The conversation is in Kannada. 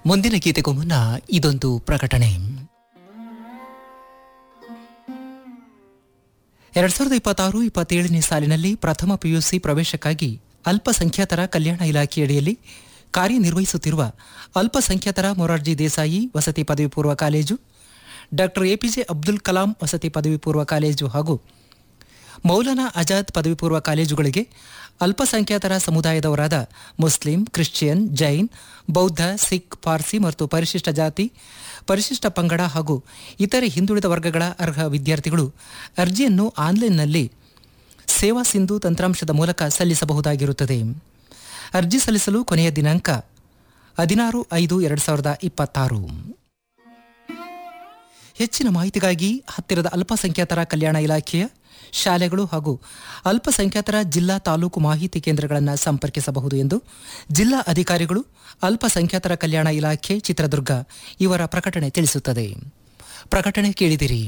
ಮುಂದಿನ ಗೀತೆಗೂ ಮುನ್ನ ಇದೊಂದು ಪ್ರಕಟಣೆ ಎರಡ್ ಸಾವಿರದ ಇಪ್ಪತ್ತಾರು ಇಪ್ಪತ್ತೇಳನೇ ಸಾಲಿನಲ್ಲಿ ಪ್ರಥಮ ಪಿಯುಸಿ ಪ್ರವೇಶಕ್ಕಾಗಿ ಅಲ್ಪಸಂಖ್ಯಾತರ ಕಲ್ಯಾಣ ಇಲಾಖೆಯಡಿಯಲ್ಲಿ ಕಾರ್ಯನಿರ್ವಹಿಸುತ್ತಿರುವ ಅಲ್ಪಸಂಖ್ಯಾತರ ಮೊರಾರ್ಜಿ ದೇಸಾಯಿ ವಸತಿ ಪದವಿ ಪೂರ್ವ college doctor A P J Abdul Kalam ವಸತಿ ಪದವಿ ಪೂರ್ವ ಕಾಲೇಜು ಹಾಗೂ ಮೌಲಾನಾ ಆಜಾದ್ ಪದವಿ ಪೂರ್ವ ಕಾಲೇಜುಗಳಿಗೆ ಅಲ್ಪಸಂಖ್ಯಾತರ ಸಮುದಾಯದವರಾದ ಮುಸ್ಲಿಂ ಕ್ರಿಶ್ಚಿಯನ್ ಜೈನ್ ಬೌದ್ಧ ಸಿಖ್ ಪಾರ್ಸಿ ಮತ್ತು ಪರಿಶಿಷ್ಟ ಜಾತಿ ಪರಿಶಿಷ್ಟ ಪಂಗಡ ಹಾಗೂ ಇತರೆ ಹಿಂದುಳಿದ ವರ್ಗಗಳ ಅರ್ಹ ವಿದ್ಯಾರ್ಥಿಗಳು ಅರ್ಜಿಯನ್ನು ಆನ್ಲೈನ್ನಲ್ಲಿ ಸೇವಾ ಸಿಂಧು ತಂತ್ರಾಂಶದ ಮೂಲಕ ಸಲ್ಲಿಸಬಹುದಾಗಿರುತ್ತದೆ ಅರ್ಜಿ ಸಲ್ಲಿಸಲು ಕೊನೆಯ ದಿನಾಂಕ ಹದಿನಾರು ಐದು ಎರಡು ಸಾವಿರದ ಇಪ್ಪತ್ತಾರು ಹೆಚ್ಚಿನ ಮಾಹಿತಿಗಾಗಿ ಹತ್ತಿರದ ಅಲ್ಪಸಂಖ್ಯಾತರ ಕಲ್ಯಾಣ ಇಲಾಖೆಯ ಶಾಲೆಗಳು ಹಾಗೂ ಅಲ್ಪಸಂಖ್ಯಾತರ ಜಿಲ್ಲಾ ತಾಲೂಕು ಮಾಹಿತಿ ಕೇಂದ್ರಗಳನ್ನು ಸಂಪರ್ಕಿಸಬಹುದು ಎಂದು ಜಿಲ್ಲಾ ಅಧಿಕಾರಿಗಳು ಅಲ್ಪಸಂಖ್ಯಾತರ ಕಲ್ಯಾಣ ಇಲಾಖೆ ಚಿತ್ರದುರ್ಗ ಇವರ ಪ್ರಕಟಣೆ ತಿಳಿಸುತ್ತದೆ ಪ್ರಕಟಣೆ ಕೇಳಿದಿರಿ